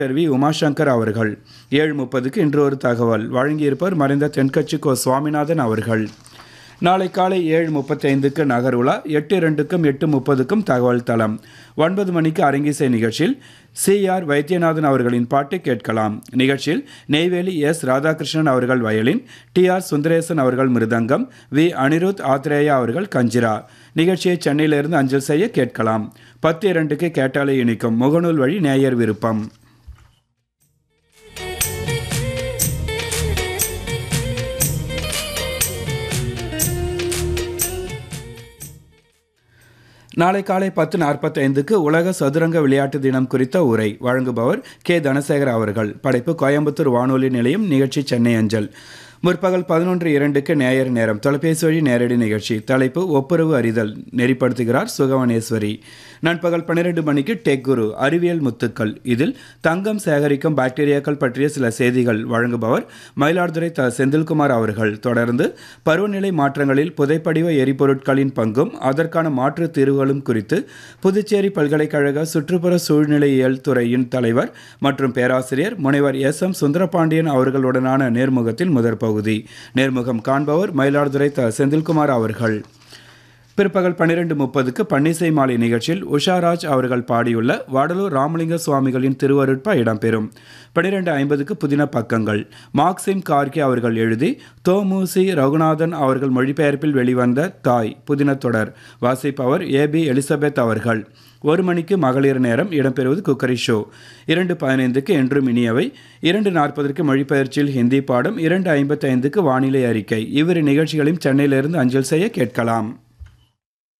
doctor V Umashankar அவர்கள் ஏழு முப்பதுக்கு இன்று ஒரு தகவல் வழங்கியிருப்பவர் மறைந்த தென்கட்சி கோ சுவாமிநாதன் அவர்கள் நாளை காலை ஏழு முப்பத்தைந்துக்கு நகருலா எட்டு இரண்டுக்கும் எட்டு முப்பதுக்கும் தகவல் தளம் ஒன்பது மணிக்கு அரங்கிசை நிகழ்ச்சியில் சி ஆர் வைத்தியநாதன் அவர்களின் பாட்டு கேட்கலாம் நிகழ்ச்சியில் நெய்வேலி எஸ் ராதாகிருஷ்ணன் அவர்கள் வயலின் டி ஆர் சுந்தரேசன் அவர்கள் மிருதங்கம் வி அனிருத் ஆத்ரேயா அவர்கள் கஞ்சிரா நிகழ்ச்சியை சென்னையிலிருந்து அஞ்சல் செய்ய கேட்கலாம் பத்து இரண்டுக்கு கேட்டாலே இனிக்கும் முகநூல் வழி நேயர் விருப்பம் நாளை காலை பத்து நாற்பத்தைந்துக்கு உலக சதுரங்க விளையாட்டு தினம் குறித்த உரை வழங்குபவர் கே தனசேகர் அவர்கள் படைப்பு கோயம்புத்தூர் வானொலி நிலையம் நிகழ்ச்சி சென்னை அஞ்சல் முற்பகல் பதினொன்று இரண்டுக்கு நேயர் நேரம் தொலைபேசி வழி நேரடி நிகழ்ச்சி தலைப்பு ஒப்புரவு அறிதல் நெறிப்படுத்துகிறார் சுகவனேஸ்வரி நண்பகல் பன்னிரெண்டு மணிக்கு டெக் குரு அறிவியல் முத்துக்கள் இதில் தங்கம் சேகரிக்கும் பாக்டீரியாக்கள் பற்றிய சில செய்திகள் வழங்குபவர் மயிலாடுதுறை த செந்தில்குமார் அவர்கள் தொடர்ந்து பருவநிலை மாற்றங்களில் புதைப்படிவ எரிபொருட்களின் பங்கும் அதற்கான மாற்று தீர்வுகளும் குறித்து புதுச்சேரி பல்கலைக்கழக சுற்றுப்புற சூழ்நிலையியல் துறையின் தலைவர் மற்றும் பேராசிரியர் முனைவர் எஸ் எம் சுந்தரபாண்டியன் அவர்களுடனான நேர்முகத்தில் முதற் பகுதி நேர்முகம் காண்பவர் மயிலாடுதுறை த செந்தில்குமார் அவர்கள் பிற்பகல் பன்னிரெண்டு முப்பதுக்கு பன்னிசை மாலை நிகழ்ச்சியில் உஷாராஜ் அவர்கள் பாடியுள்ள வடலூர் ராமலிங்க சுவாமிகளின் திருவருட்பா இடம்பெறும் பன்னிரெண்டு ஐம்பதுக்கு புதின பக்கங்கள் மார்க்சிம் கார்கே அவர்கள் எழுதி தோமுசி ரகுநாதன் அவர்கள் மொழிபெயர்ப்பில் வெளிவந்த தாய் புதின தொடர் வாசிப்பவர் ஏ பி எலிசபெத் அவர்கள் ஒரு மணிக்கு மகளிர் நேரம் இடம்பெறுவது குக்கரி ஷோ இரண்டு பதினைந்துக்கு என்றும் இனியவை இரண்டு நாற்பதற்கு மொழிபெயர்ச்சியில் ஹிந்தி பாடம் இரண்டு ஐம்பத்தைந்துக்கு வானிலை அறிக்கை இவ்விரு நிகழ்ச்சிகளையும் சென்னையிலிருந்து அஞ்சல் செய்ய கேட்கலாம்